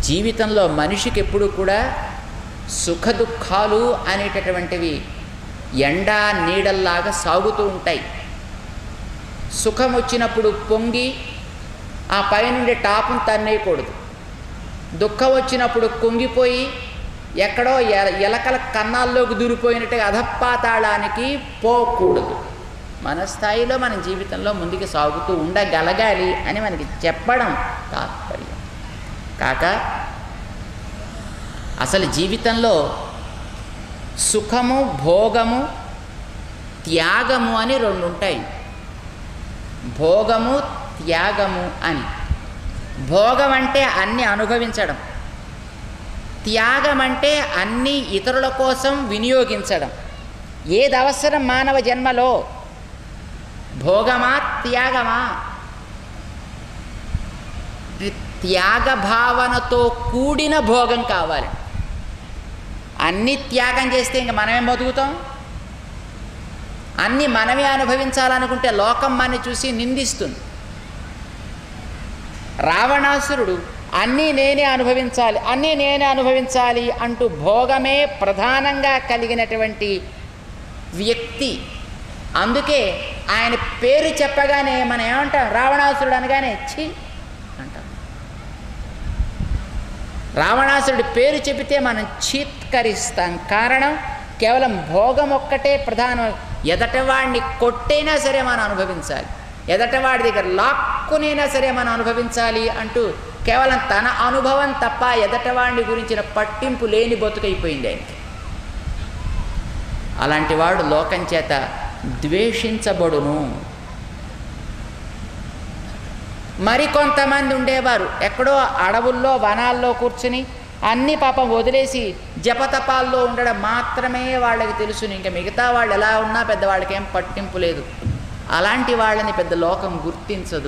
జీవితంలో మనిషికి ఎప్పుడు కూడా సుఖ దుఃఖాలు అనేటటువంటివి ఎండా నీడల్లాగా సాగుతూ ఉంటాయి సుఖం వచ్చినప్పుడు పొంగి ఆ పైనుండి టాపును తన్నేయకూడదు దుఃఖం వచ్చినప్పుడు కుంగిపోయి ఎక్కడో ఎ- ఎలకల కన్నాల్లోకి దూరిపోయినట్టుగా అధపాతాళానికి పోకూడదు మన స్థాయిలో మన జీవితంలో ముందుకు సాగుతూ ఉండగలగాలి అని మనకి చెప్పడం తాత్పర్యం కాక అసలు జీవితంలో సుఖము భోగము త్యాగము అని రెండు ఉంటాయి భోగము త్యాగము అని భోగం అంటే అన్ని అనుభవించడం త్యాగం అంటే అన్ని ఇతరుల కోసం వినియోగించడం ఏది అవసరం మానవ జన్మలో భోగమా త్యాగమా ఇది త్యాగ భావనతో కూడిన భోగం కావాలి అన్ని త్యాగం చేస్తే ఇంక మనమేం బతుకుతాం అన్ని మనమే అనుభవించాలనుకుంటే లోకం మనని చూసి నిందిస్తుంది రావణాసురుడు అన్నీ నేనే అనుభవించాలి అన్నీ నేనే అనుభవించాలి అంటూ భోగమే ప్రధానంగా కలిగినటువంటి వ్యక్తి అందుకే ఆయన పేరు చెప్పగానే మనం ఏమంటాం రావణాసురుడు అనగానే ఛీ అంటాం రావణాసురుడి పేరు చెబితే మనం చీత్కరిస్తాం కారణం కేవలం భోగం ఒక్కటే ప్రధానం ఎదటవాడిని కొట్టైనా సరే మనం అనుభవించాలి ఎదటవాడి దగ్గర లాక్కునైనా సరే మనం అనుభవించాలి అంటూ కేవలం తన అనుభవం తప్ప ఎదటవాడిని గురించిన పట్టింపు లేని బతుకైపోయింది ఆయనకి అలాంటి వాడు లోకం చేత ద్వేషించబడును మరికొంతమంది ఉండేవారు ఎక్కడో అడవుల్లో వనాల్లో కూర్చుని అన్ని పాపం వదిలేసి జపతపాల్లో ఉండడం మాత్రమే వాళ్ళకి తెలుసు ఇంకా మిగతా వాళ్ళు ఎలా ఉన్నా పెద్ద వాళ్ళకి ఏం పట్టింపు లేదు అలాంటి వాళ్ళని పెద్ద లోకం గుర్తించదు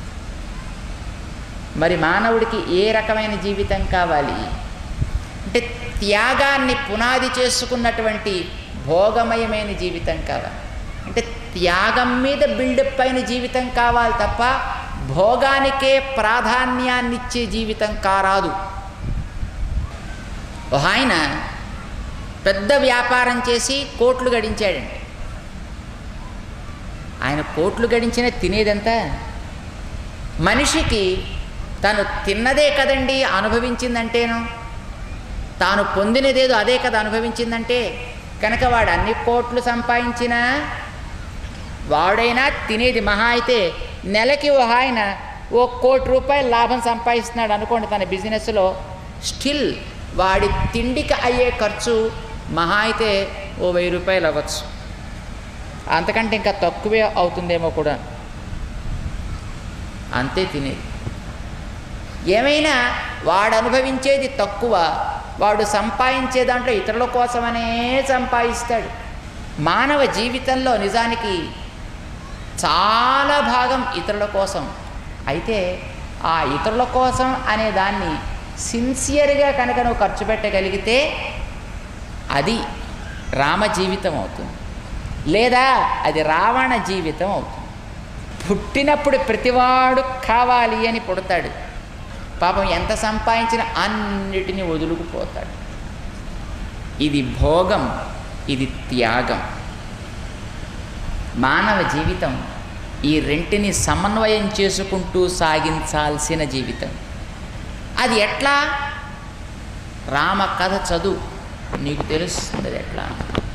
మరి మానవుడికి ఏ రకమైన జీవితం కావాలి అంటే త్యాగాన్ని పునాది చేసుకున్నటువంటి భోగమయమైన జీవితం కావాలి అంటే త్యాగం మీద బిల్డప్ అయిన జీవితం కావాలి తప్ప భోగానికే ప్రాధాన్యాన్నిచ్చే జీవితం కారాదు ఒక ఆయన పెద్ద వ్యాపారం చేసి కోట్లు గడించాడండి ఆయన కోట్లు గడించిన తినేదంతా మనిషికి తను తిన్నదే కదండి అనుభవించిందంటేను తాను పొందినదేదో అదే కదా అనుభవించిందంటే కనుక వాడు అన్ని కోట్లు సంపాదించినా వాడైనా తినేది మహా అయితే నెలకి ఓ ఆయన ఓ కోటి రూపాయల లాభం సంపాదిస్తున్నాడు అనుకోండి తన బిజినెస్లో స్టిల్ వాడి తిండికి అయ్యే ఖర్చు మహా అయితే ఓ వెయ్యి రూపాయలు అవ్వచ్చు అంతకంటే ఇంకా తక్కువే అవుతుందేమో కూడా అంతే తినేది ఏమైనా వాడు అనుభవించేది తక్కువ వాడు సంపాదించే దాంట్లో ఇతరుల కోసమనే సంపాదిస్తాడు మానవ జీవితంలో నిజానికి చాలా భాగం ఇతరుల కోసం అయితే ఆ ఇతరుల కోసం అనే దాన్ని సిన్సియర్గా కనుక నువ్వు ఖర్చు పెట్టగలిగితే అది రామ జీవితం అవుతుంది లేదా అది రావణ జీవితం అవుతుంది పుట్టినప్పుడు ప్రతివాడు కావాలి అని పుడతాడు పాపం ఎంత సంపాదించినా అన్నిటినీ వదులుకుపోతాడు ఇది భోగం ఇది త్యాగం మానవ జీవితం ఈ రెంటిని సమన్వయం చేసుకుంటూ సాగించాల్సిన జీవితం అది ఎట్లా రామ కథ చదువు నీకు తెలుస్తుంది అది ఎట్లా